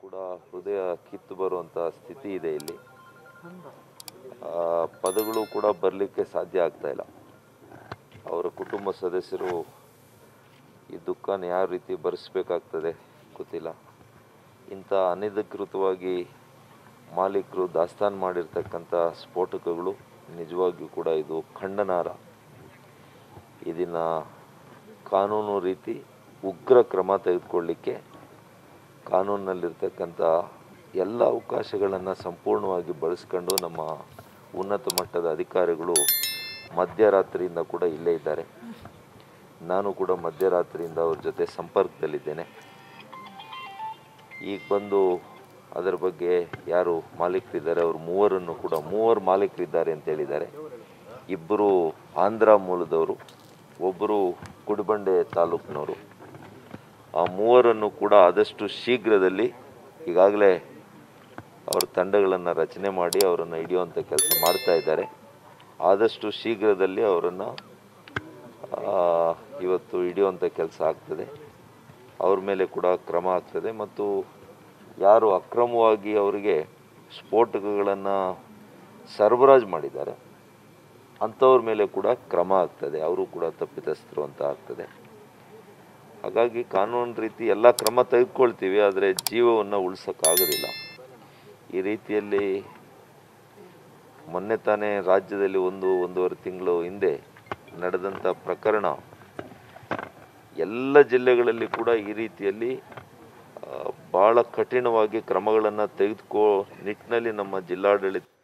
ಕೂಡ ಹೃದಯ ಕಿತ್ತು ಬರುವಂಥ ಸ್ಥಿತಿ ಇದೆ ಇಲ್ಲಿ ಆ, ಪದಗಳು ಕೂಡ ಬರಲಿಕ್ಕೆ ಸಾಧ್ಯ ಆಗ್ತಾ ಇಲ್ಲ ಅವರ ಕುಟುಂಬ ಸದಸ್ಯರು ಈ ದುಃಖನ ಯಾವ ರೀತಿ ಭರಿಸ್ಬೇಕಾಗ್ತದೆ ಗೊತ್ತಿಲ್ಲ ಇಂಥ ಅನಧಿಕೃತವಾಗಿ ಮಾಲೀಕರು ದಾಸ್ತಾನು ಮಾಡಿರ್ತಕ್ಕಂಥ ಸ್ಫೋಟಕಗಳು ನಿಜವಾಗಿಯೂ ಕೂಡ ಇದು ಖಂಡನಾರ್ಹ ಇದನ್ನು ಕಾನೂನು ರೀತಿ ಉಗ್ರ ಕ್ರಮ ತೆಗೆದುಕೊಳ್ಳಿಕ್ಕೆ ಕಾನೂನಿನಲ್ಲಿರ್ತಕ್ಕಂಥ ಎಲ್ಲ ಅವಕಾಶಗಳನ್ನು ಸಂಪೂರ್ಣವಾಗಿ ಬಳಸ್ಕೊಂಡು ನಮ್ಮ ಉನ್ನತ ಮಟ್ಟದ ಅಧಿಕಾರಿಗಳು ಮಧ್ಯರಾತ್ರಿಯಿಂದ ಕೂಡ ಇಲ್ಲೇ ಇದ್ದಾರೆ ನಾನು ಕೂಡ ಮಧ್ಯರಾತ್ರಿಯಿಂದ ಅವ್ರ ಜೊತೆ ಸಂಪರ್ಕದಲ್ಲಿದ್ದೇನೆ ಈಗ ಬಂದು ಅದರ ಬಗ್ಗೆ ಯಾರು ಮಾಲೀಕರಿದ್ದಾರೆ ಅವರು ಮೂವರನ್ನು ಕೂಡ ಮೂವರು ಮಾಲೀಕರಿದ್ದಾರೆ ಅಂತ ಹೇಳಿದ್ದಾರೆ ಇಬ್ಬರು ಆಂಧ್ರ ಮೂಲದವರು ಒಬ್ಬರು ಕುಡಿಬಂಡೆ ತಾಲೂಕಿನವರು ಆ ಮೂವರನ್ನು ಕೂಡ ಆದಷ್ಟು ಶೀಘ್ರದಲ್ಲಿ ಈಗಾಗಲೇ ಅವ್ರ ತಂಡಗಳನ್ನು ರಚನೆ ಮಾಡಿ ಅವರನ್ನು ಹಿಡಿಯುವಂಥ ಕೆಲಸ ಮಾಡ್ತಾ ಇದ್ದಾರೆ ಆದಷ್ಟು ಶೀಘ್ರದಲ್ಲಿ ಅವರನ್ನು ಇವತ್ತು ಹಿಡಿಯುವಂಥ ಕೆಲಸ ಆಗ್ತದೆ ಅವ್ರ ಮೇಲೆ ಕೂಡ ಕ್ರಮ ಆಗ್ತದೆ ಮತ್ತು ಯಾರು ಅಕ್ರಮವಾಗಿ ಅವರಿಗೆ ಸ್ಫೋಟಕಗಳನ್ನು ಸರಬರಾಜು ಮಾಡಿದ್ದಾರೆ ಅಂಥವ್ರ ಮೇಲೆ ಕೂಡ ಕ್ರಮ ಆಗ್ತದೆ ಅವರು ಕೂಡ ತಪ್ಪಿತಸ್ಥರು ಅಂತ ಆಗ್ತದೆ ಹಾಗಾಗಿ ಕಾನೂನು ರೀತಿ ಎಲ್ಲ ಕ್ರಮ ತೆಗೆದುಕೊಳ್ತೀವಿ ಆದರೆ ಜೀವವನ್ನು ಉಳಿಸೋಕ್ಕಾಗೋದಿಲ್ಲ ಈ ರೀತಿಯಲ್ಲಿ ಮೊನ್ನೆ ತಾನೇ ರಾಜ್ಯದಲ್ಲಿ ಒಂದು ಒಂದೂವರೆ ತಿಂಗಳು ಹಿಂದೆ ನಡೆದಂಥ ಪ್ರಕರಣ ಎಲ್ಲ ಜಿಲ್ಲೆಗಳಲ್ಲಿ ಕೂಡ ಈ ರೀತಿಯಲ್ಲಿ ಆ, ಭಾಳ ಕಠಿಣವಾಗಿ ಕ್ರಮಗಳನ್ನು ತೆಗೆದುಕೋ ನಿಟ್ಟಿನಲ್ಲಿ ನಮ್ಮ ಜಿಲ್ಲಾಡಳಿತ